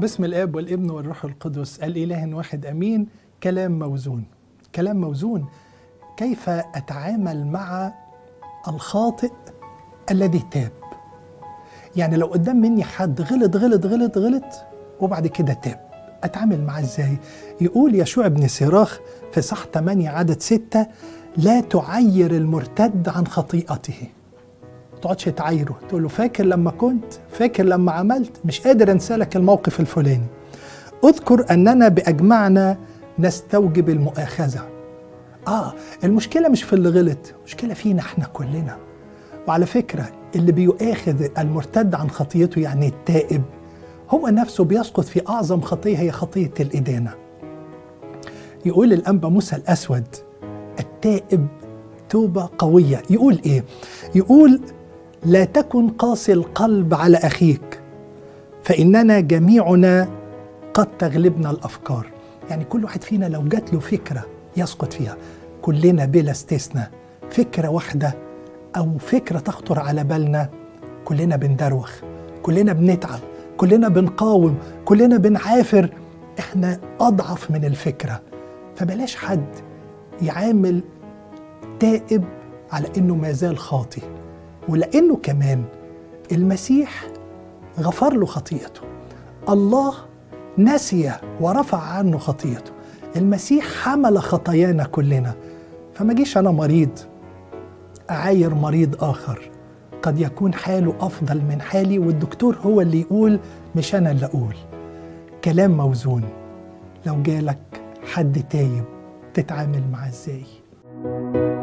باسم الاب والابن والروح القدس الاله واحد امين كلام موزون كلام موزون كيف اتعامل مع الخاطئ الذي تاب يعني لو قدام مني حد غلط غلط غلط غلط وبعد كده تاب اتعامل معاه ازاي يقول يشوع بن سراخ في صح 8 عدد 6 لا تعير المرتد عن خطيئته تقعدش تعايره تقول له فاكر لما كنت فاكر لما عملت مش قادر انسى لك الموقف الفلاني اذكر اننا باجمعنا نستوجب المؤاخذه اه المشكله مش في اللي غلط المشكله فينا احنا كلنا وعلى فكره اللي بيؤاخذ المرتد عن خطيته يعني التائب هو نفسه بيسقط في اعظم خطيه هي خطيه الادانه يقول الانبا موسى الاسود التائب توبه قويه يقول ايه يقول لا تكن قاسي القلب على اخيك فاننا جميعنا قد تغلبنا الافكار يعني كل واحد فينا لو جات له فكره يسقط فيها كلنا بلا استثناء فكره واحده او فكره تخطر على بالنا كلنا بندروخ كلنا بنتعب كلنا بنقاوم كلنا بنعافر احنا اضعف من الفكره فبلاش حد يعامل تائب على انه ما زال خاطئ ولانه كمان المسيح غفر له خطيئته الله نسي ورفع عنه خطيئته المسيح حمل خطايانا كلنا فما جيش انا مريض اعاير مريض اخر قد يكون حاله افضل من حالي والدكتور هو اللي يقول مش انا اللي اقول كلام موزون لو جالك حد تايب تتعامل معاه ازاي